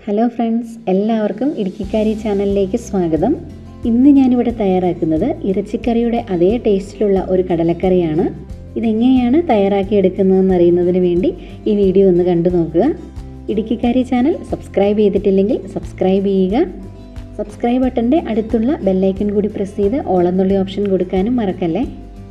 hello friends എല്ലാവർക്കും ഇടുക്കിക്കാരി ചാനലിലേക്ക് സ്വാഗതം ഇന്ന് ഞാനിവിടെ തയ്യാറാക്കുന്നത് ഇറച്ചിക്കറിയുടെ അതേ ടേസ്റ്റിലുള്ള ഒരു കടലക്കറിയാണ് ഇതെങ്ങനെയാണ് തയ്യാറാക്കിയെടുക്കുന്നതെന്ന് അറിയുന്നതിന് വേണ്ടി ഈ വീഡിയോ ഒന്ന് കണ്ടു നോക്കുക ഇടുക്കിക്കാരി ചാനൽ സബ്സ്ക്രൈബ് ചെയ്തിട്ടില്ലെങ്കിൽ സബ്സ്ക്രൈബ് ചെയ്യുക സബ്സ്ക്രൈബ് ബട്ടൻ്റെ അടുത്തുള്ള ബെല്ലൈക്കൺ കൂടി പ്രസ് ചെയ്ത് ഓൾ എന്നുള്ള ഓപ്ഷൻ കൊടുക്കാനും മറക്കല്ലേ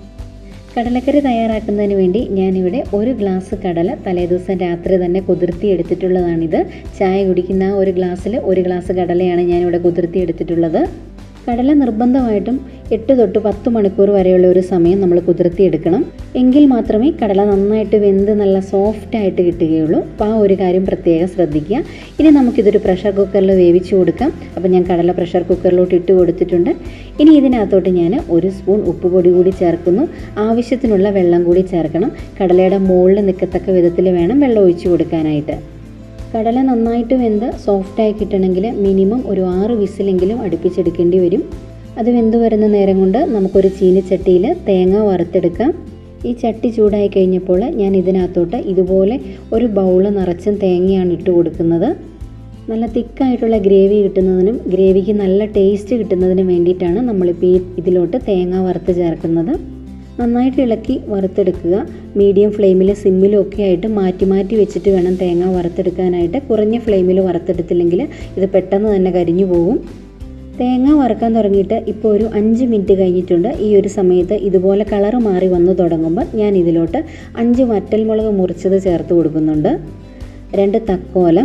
കടലക്കറി തയ്യാറാക്കുന്നതിന് വേണ്ടി ഞാനിവിടെ ഒരു ഗ്ലാസ് കടല തലേദിവസം രാത്രി തന്നെ കുതിർത്തി എടുത്തിട്ടുള്ളതാണിത് ചായ കുടിക്കുന്ന ആ ഒരു ഗ്ലാസ്സിൽ ഒരു ഗ്ലാസ് കടലയാണ് ഞാനിവിടെ കുതിർത്തി എടുത്തിട്ടുള്ളത് കടല നിർബന്ധമായിട്ടും എട്ട് തൊട്ട് പത്ത് മണിക്കൂർ വരെയുള്ള ഒരു സമയം നമ്മൾ കുതിർത്തി എടുക്കണം എങ്കിൽ മാത്രമേ കടല നന്നായിട്ട് വെന്ത് നല്ല സോഫ്റ്റ് ആയിട്ട് കിട്ടുകയുള്ളൂ അപ്പോൾ ആ ഒരു കാര്യം പ്രത്യേകം ശ്രദ്ധിക്കുക ഇനി നമുക്കിതൊരു പ്രഷർ കുക്കറിൽ വേവിച്ച് കൊടുക്കാം അപ്പോൾ ഞാൻ കടല പ്രഷർ കുക്കറിലോട്ട് ഇട്ട് കൊടുത്തിട്ടുണ്ട് ഇനി ഇതിനകത്തോട്ട് ഞാൻ ഒരു സ്പൂൺ ഉപ്പ് പൊടി കൂടി ചേർക്കുന്നു ആവശ്യത്തിനുള്ള വെള്ളം കൂടി ചേർക്കണം കടലയുടെ മുകളിൽ നിൽക്കത്തക്ക വിധത്തിൽ വേണം വെള്ളം ഒഴിച്ച് കൊടുക്കാനായിട്ട് കടല നന്നായിട്ട് വെന്ത് സോഫ്റ്റായി കിട്ടണമെങ്കിൽ മിനിമം ഒരു ആറ് വിസിലെങ്കിലും അടുപ്പിച്ചെടുക്കേണ്ടി വരും അത് വെന്ത് വരുന്ന നേരം കൊണ്ട് നമുക്കൊരു ചീനിച്ചട്ടിയിൽ തേങ്ങ വറുത്തെടുക്കാം ഈ ചട്ടി ചൂടായി കഴിഞ്ഞപ്പോൾ ഞാൻ ഇതിനകത്തോട്ട് ഇതുപോലെ ഒരു ബൗൾ നിറച്ചും തേങ്ങയാണ് ഇട്ട് കൊടുക്കുന്നത് നല്ല തിക്കായിട്ടുള്ള ഗ്രേവി കിട്ടുന്നതിനും ഗ്രേവിക്ക് നല്ല ടേസ്റ്റ് കിട്ടുന്നതിനും വേണ്ടിയിട്ടാണ് നമ്മളിപ്പോൾ ഈ ഇതിലോട്ട് തേങ്ങ വറുത്ത് ചേർക്കുന്നത് നന്നായിട്ട് ഇളക്കി വറുത്തെടുക്കുക മീഡിയം ഫ്ലെയിമിൽ സിമ്മിലും ഒക്കെ ആയിട്ട് മാറ്റി മാറ്റി വെച്ചിട്ട് വേണം തേങ്ങ വറുത്തെടുക്കാനായിട്ട് കുറഞ്ഞ ഫ്ലെയിമിൽ വറുത്തെടുത്തില്ലെങ്കിൽ ഇത് പെട്ടെന്ന് തന്നെ കരിഞ്ഞു പോകും തേങ്ങ വറുക്കാൻ തുടങ്ങിയിട്ട് ഇപ്പോൾ ഒരു അഞ്ച് മിനിറ്റ് കഴിഞ്ഞിട്ടുണ്ട് ഈ ഒരു സമയത്ത് ഇതുപോലെ കളറ് മാറി വന്നു തുടങ്ങുമ്പോൾ ഞാൻ ഇതിലോട്ട് അഞ്ച് വറ്റൽമുളക് മുറിച്ചത് ചേർത്ത് കൊടുക്കുന്നുണ്ട് രണ്ട് തക്കോലം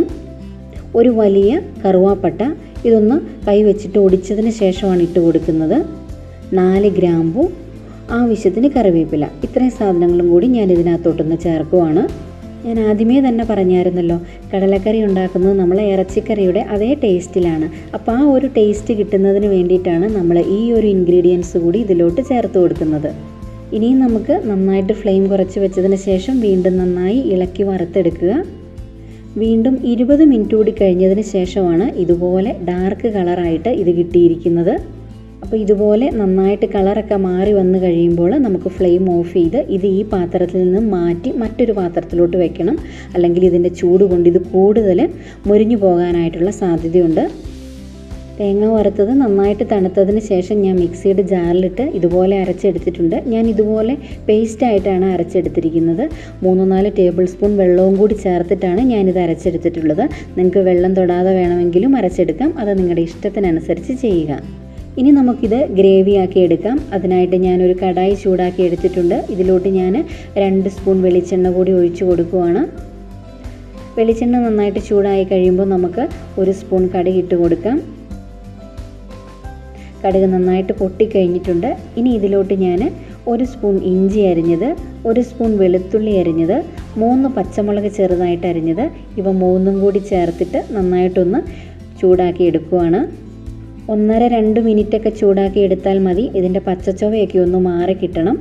ഒരു വലിയ കറുവാപ്പട്ട ഇതൊന്ന് കൈ വെച്ചിട്ട് ഒടിച്ചതിന് ശേഷമാണ് ഇട്ട് കൊടുക്കുന്നത് നാല് ഗ്രാമ്പു ആവശ്യത്തിന് കറിവേപ്പില ഇത്രയും സാധനങ്ങളും കൂടി ഞാൻ ഇതിനകത്തോട്ടൊന്ന് ചേർക്കുവാണ് ഞാൻ ആദ്യമേ തന്നെ പറഞ്ഞായിരുന്നല്ലോ കടലക്കറി ഉണ്ടാക്കുന്നത് നമ്മൾ ഇറച്ചിക്കറിയുടെ അതേ ടേസ്റ്റിലാണ് അപ്പോൾ ആ ഒരു ടേസ്റ്റ് കിട്ടുന്നതിന് വേണ്ടിയിട്ടാണ് നമ്മൾ ഈ ഒരു ഇൻഗ്രീഡിയൻസ് കൂടി ഇതിലോട്ട് ചേർത്ത് കൊടുക്കുന്നത് ഇനിയും നമുക്ക് നന്നായിട്ട് ഫ്ലെയിം കുറച്ച് വെച്ചതിന് ശേഷം വീണ്ടും നന്നായി ഇളക്കി വറുത്തെടുക്കുക വീണ്ടും ഇരുപത് മിനിറ്റ് കൂടി കഴിഞ്ഞതിന് ശേഷമാണ് ഇതുപോലെ ഡാർക്ക് കളറായിട്ട് ഇത് കിട്ടിയിരിക്കുന്നത് അപ്പോൾ ഇതുപോലെ നന്നായിട്ട് കളറൊക്കെ മാറി വന്നു കഴിയുമ്പോൾ നമുക്ക് ഫ്ലെയിം ഓഫ് ചെയ്ത് ഇത് ഈ പാത്രത്തിൽ നിന്ന് മാറ്റി മറ്റൊരു പാത്രത്തിലോട്ട് വെക്കണം അല്ലെങ്കിൽ ഇതിൻ്റെ ചൂട് കൊണ്ട് ഇത് കൂടുതൽ മുരിഞ്ഞു പോകാനായിട്ടുള്ള സാധ്യതയുണ്ട് തേങ്ങ വറുത്തത് നന്നായിട്ട് തണുത്തതിന് ശേഷം ഞാൻ മിക്സിയുടെ ജാറിലിട്ട് ഇതുപോലെ അരച്ചെടുത്തിട്ടുണ്ട് ഞാൻ ഇതുപോലെ പേസ്റ്റായിട്ടാണ് അരച്ചെടുത്തിരിക്കുന്നത് മൂന്ന് നാല് ടേബിൾ സ്പൂൺ വെള്ളവും കൂടി ചേർത്തിട്ടാണ് ഞാനിത് അരച്ചെടുത്തിട്ടുള്ളത് നിങ്ങൾക്ക് വെള്ളം തൊടാതെ വേണമെങ്കിലും അരച്ചെടുക്കാം അത് നിങ്ങളുടെ ഇഷ്ടത്തിനനുസരിച്ച് ചെയ്യുക ഇനി നമുക്കിത് ഗ്രേവി ആക്കി എടുക്കാം അതിനായിട്ട് ഞാനൊരു കടായി ചൂടാക്കി എടുത്തിട്ടുണ്ട് ഇതിലോട്ട് ഞാൻ രണ്ട് സ്പൂൺ വെളിച്ചെണ്ണ കൂടി ഒഴിച്ചു കൊടുക്കുവാണ് വെളിച്ചെണ്ണ നന്നായിട്ട് ചൂടായി കഴിയുമ്പോൾ നമുക്ക് ഒരു സ്പൂൺ കടുക് ഇട്ട് കൊടുക്കാം കടുക് നന്നായിട്ട് പൊട്ടിക്കഴിഞ്ഞിട്ടുണ്ട് ഇനി ഇതിലോട്ട് ഞാൻ ഒരു സ്പൂൺ ഇഞ്ചി അരിഞ്ഞത് ഒരു സ്പൂൺ വെളുത്തുള്ളി അരിഞ്ഞത് മൂന്ന് പച്ചമുളക് ചെറുതായിട്ട് അരിഞ്ഞത് ഇവ മൂന്നും കൂടി ചേർത്തിട്ട് നന്നായിട്ടൊന്ന് ചൂടാക്കി എടുക്കുവാണ് ഒന്നര രണ്ട് മിനിറ്റൊക്കെ ചൂടാക്കി എടുത്താൽ മതി ഇതിൻ്റെ പച്ചച്ചൊവയൊക്കെ ഒന്ന് മാറി കിട്ടണം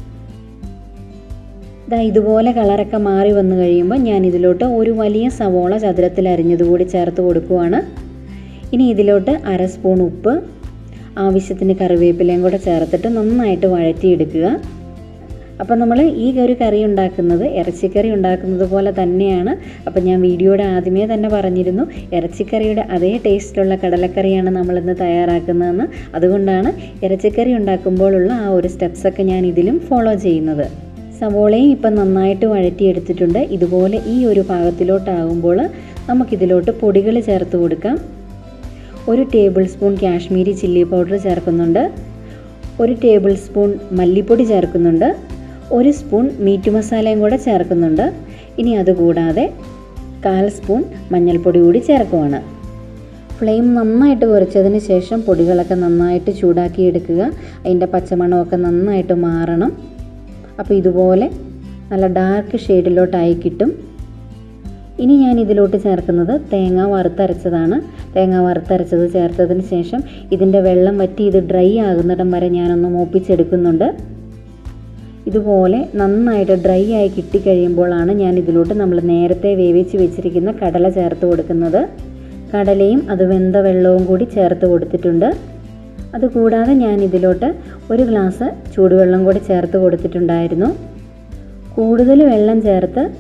ഇതാ ഇതുപോലെ കളറൊക്കെ മാറി വന്നു കഴിയുമ്പോൾ ഞാൻ ഇതിലോട്ട് ഒരു വലിയ സവോള ചതുരത്തിൽ അരിഞ്ഞത് കൂടി ചേർത്ത് കൊടുക്കുവാണ് ഇനി ഇതിലോട്ട് അര സ്പൂൺ ഉപ്പ് ആവശ്യത്തിന് കറിവേപ്പിലയും കൂടെ ചേർത്തിട്ട് നന്നായിട്ട് വഴറ്റിയെടുക്കുക അപ്പോൾ നമ്മൾ ഈ ഒരു കറി ഉണ്ടാക്കുന്നത് ഇറച്ചിക്കറി ഉണ്ടാക്കുന്നത് പോലെ തന്നെയാണ് അപ്പോൾ ഞാൻ വീഡിയോയുടെ ആദ്യമേ തന്നെ പറഞ്ഞിരുന്നു ഇറച്ചിക്കറിയുടെ അതേ ടേസ്റ്റിലുള്ള കടലക്കറിയാണ് നമ്മളിന്ന് തയ്യാറാക്കുന്നതെന്ന് അതുകൊണ്ടാണ് ഇറച്ചിക്കറി ഉണ്ടാക്കുമ്പോഴുള്ള ആ ഒരു സ്റ്റെപ്സൊക്കെ ഞാൻ ഇതിലും ഫോളോ ചെയ്യുന്നത് സവോളയും ഇപ്പം നന്നായിട്ട് വഴറ്റിയെടുത്തിട്ടുണ്ട് ഇതുപോലെ ഈ ഒരു ഭാഗത്തിലോട്ടാകുമ്പോൾ നമുക്കിതിലോട്ട് പൊടികൾ ചേർത്ത് കൊടുക്കാം ഒരു tablespoon Kashmiri chilli powder ചേർക്കുന്നുണ്ട് ഒരു ടേബിൾ സ്പൂൺ മല്ലിപ്പൊടി ചേർക്കുന്നുണ്ട് ഒരു സ്പൂൺ മീറ്റ് മസാലയും കൂടെ ചേർക്കുന്നുണ്ട് ഇനി അതുകൂടാതെ കാൽ സ്പൂൺ മഞ്ഞൾപ്പൊടി കൂടി ചേർക്കുവാണ് ഫ്ലെയിം നന്നായിട്ട് കുറച്ചതിന് ശേഷം പൊടികളൊക്കെ നന്നായിട്ട് ചൂടാക്കി എടുക്കുക അതിൻ്റെ പച്ചമണമൊക്കെ നന്നായിട്ട് മാറണം അപ്പോൾ ഇതുപോലെ നല്ല ഡാർക്ക് ഷെയ്ഡിലോട്ടായി കിട്ടും ഇനി ഞാൻ ഇതിലോട്ട് ചേർക്കുന്നത് തേങ്ങ വറുത്തരച്ചതാണ് തേങ്ങ വറുത്തരച്ചത് ചേർത്തതിന് ശേഷം ഇതിൻ്റെ വെള്ളം വറ്റി ഇത് ഡ്രൈ ആകുന്നിടം വരെ ഞാനൊന്ന് മൂപ്പിച്ചെടുക്കുന്നുണ്ട് ഇതുപോലെ നന്നായിട്ട് ഡ്രൈ ആയി കിട്ടിക്കഴിയുമ്പോഴാണ് ഞാൻ ഇതിലോട്ട് നമ്മൾ നേരത്തെ വേവിച്ച് വെച്ചിരിക്കുന്ന കടല ചേർത്ത് കൊടുക്കുന്നത് കടലയും അത് വെന്ത വെള്ളവും കൂടി ചേർത്ത് കൊടുത്തിട്ടുണ്ട് അതുകൂടാതെ ഞാൻ ഇതിലോട്ട് ഒരു ഗ്ലാസ് ചൂടുവെള്ളം കൂടി ചേർത്ത് കൊടുത്തിട്ടുണ്ടായിരുന്നു കൂടുതൽ വെള്ളം ചേർത്ത്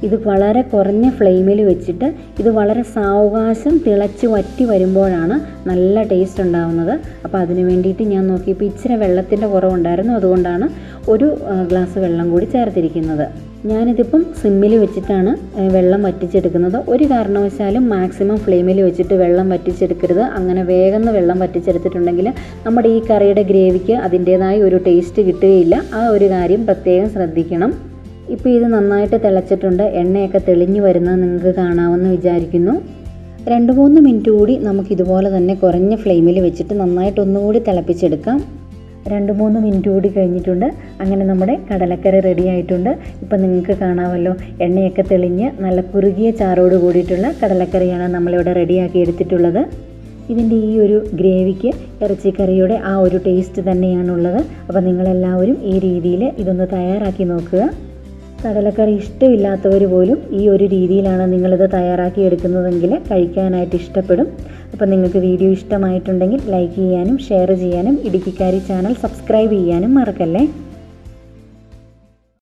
ഇത് വളരെ കുറഞ്ഞ ഫ്ലെയിമിൽ വെച്ചിട്ട് ഇത് വളരെ സാവകാശം തിളച്ച് വറ്റി വരുമ്പോഴാണ് നല്ല ടേസ്റ്റ് ഉണ്ടാവുന്നത് അപ്പോൾ അതിന് വേണ്ടിയിട്ട് ഞാൻ നോക്കിയപ്പോൾ ഇച്ചിരി വെള്ളത്തിൻ്റെ കുറവുണ്ടായിരുന്നു അതുകൊണ്ടാണ് ഒരു ആ, ഗ്ലാസ് വെള്ളം കൂടി ചേർത്തിരിക്കുന്നത് ഞാനിതിപ്പം സിമ്മിൽ വെച്ചിട്ടാണ് ഏ, വെള്ളം വറ്റിച്ചെടുക്കുന്നത് ഒരു കാരണവശാലും മാക്സിമം ഫ്ലെയിമിൽ വെച്ചിട്ട് വെള്ളം വറ്റിച്ചെടുക്കരുത് അങ്ങനെ വേഗം വെള്ളം വറ്റിച്ചെടുത്തിട്ടുണ്ടെങ്കിൽ നമ്മുടെ ഈ കറിയുടെ ഗ്രേവിക്ക് അതിൻ്റേതായ ഒരു ടേസ്റ്റ് കിട്ടുകയില്ല ആ ഒരു കാര്യം പ്രത്യേകം ശ്രദ്ധിക്കണം ഇപ്പോൾ ഇത് നന്നായിട്ട് തിളച്ചിട്ടുണ്ട് എണ്ണയൊക്കെ തെളിഞ്ഞു വരുന്നത് നിങ്ങൾക്ക് കാണാമെന്ന് വിചാരിക്കുന്നു രണ്ട് മൂന്ന് മിനിറ്റ് കൂടി നമുക്ക് ഇതുപോലെ തന്നെ കുറഞ്ഞ ഫ്ലെയിമിൽ വെച്ചിട്ട് നന്നായിട്ട് ഒന്നുകൂടി തിളപ്പിച്ചെടുക്കാം രണ്ട് മൂന്ന് മിനിറ്റ് കൂടി കഴിഞ്ഞിട്ടുണ്ട് അങ്ങനെ നമ്മുടെ കടലക്കറി റെഡി ആയിട്ടുണ്ട് ഇപ്പം നിങ്ങൾക്ക് കാണാമല്ലോ എണ്ണയൊക്കെ തെളിഞ്ഞ് നല്ല കുറുകിയ ചാറോട് കൂടിയിട്ടുള്ള കടലക്കറിയാണ് നമ്മളിവിടെ റെഡിയാക്കി എടുത്തിട്ടുള്ളത് ഇതിൻ്റെ ഈ ഒരു ഗ്രേവിക്ക് ഇറച്ചിക്കറിയുടെ ആ ഒരു ടേസ്റ്റ് തന്നെയാണുള്ളത് അപ്പോൾ നിങ്ങളെല്ലാവരും ഈ രീതിയിൽ ഇതൊന്ന് തയ്യാറാക്കി നോക്കുക കടലക്കറി ഇഷ്ടമില്ലാത്തവർ പോലും ഈ ഒരു രീതിയിലാണ് നിങ്ങളിത് തയ്യാറാക്കി എടുക്കുന്നതെങ്കിൽ കഴിക്കാനായിട്ട് ഇഷ്ടപ്പെടും അപ്പോൾ നിങ്ങൾക്ക് വീഡിയോ ഇഷ്ടമായിട്ടുണ്ടെങ്കിൽ ലൈക്ക് ചെയ്യാനും ഷെയർ ചെയ്യാനും ഇടുക്കിക്കാരി ചാനൽ സബ്സ്ക്രൈബ് ചെയ്യാനും മറക്കല്ലേ